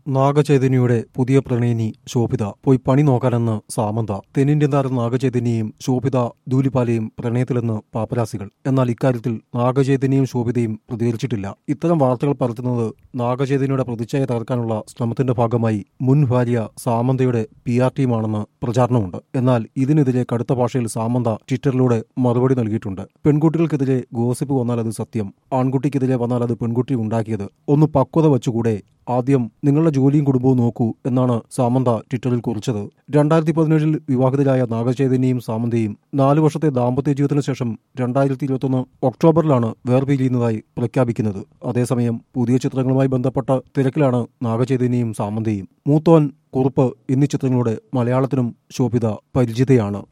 നാഗചൈതന്യയുടെ പുതിയ പ്രണയിനി ശോഭിത പോയി പണി നോക്കാനെന്ന് സാമന്ത തെന്നിന്ത്യൻ താരം നാഗചൈതന്യയും ശോഭിത ദൂലിപാലയും പ്രണയത്തിലെന്ന് പാപ്പരാസികൾ എന്നാൽ ഇക്കാര്യത്തിൽ നാഗചൈതന്യയും ശോഭിതയും പ്രതികരിച്ചിട്ടില്ല ഇത്തരം വാർത്തകൾ പരത്തുന്നത് നാഗചൈതന്യയുടെ പ്രതിച്ഛായ തകർക്കാനുള്ള ശ്രമത്തിന്റെ ഭാഗമായി മുൻ ഭാര്യ സാമന്തയുടെ പി ആർ ടീമാണെന്ന് പ്രചാരണമുണ്ട് എന്നാൽ ഇതിനെതിരെ കടുത്ത ഭാഷയിൽ സാമന്ത ട്വിറ്ററിലൂടെ മറുപടി നൽകിയിട്ടുണ്ട് പെൺകുട്ടികൾക്കെതിരെ ഗോസിപ്പ് വന്നാൽ അത് സത്യം ആൺകുട്ടിക്കെതിരെ വന്നാൽ അത് പെൺകുട്ടി ഉണ്ടാക്കിയത് ഒന്ന് പക്വത വച്ചുകൂടെ ആദ്യം നിങ്ങളുടെ ജോലിയും കുടുംബവും നോക്കൂ എന്നാണ് സാമന്ത ട്വിറ്ററിൽ കുറിച്ചത് രണ്ടായിരത്തി പതിനേഴിൽ വിവാഹിതരായ നാഗചൈതന്യയും സാമന്തയും നാലു വർഷത്തെ ദാമ്പത്യ ജീവിതത്തിന് ശേഷം രണ്ടായിരത്തി ഇരുപത്തൊന്ന് ഒക്ടോബറിലാണ് വേർപിരിയുന്നതായി പ്രഖ്യാപിക്കുന്നത് അതേസമയം പുതിയ ചിത്രങ്ങളുമായി ബന്ധപ്പെട്ട തിരക്കിലാണ് നാഗചൈതന്യയും സാമന്തയും മൂത്തോൻ കുറുപ്പ് എന്നീ ചിത്രങ്ങളുടെ മലയാളത്തിനും ശോഭിത പരിചിതയാണ്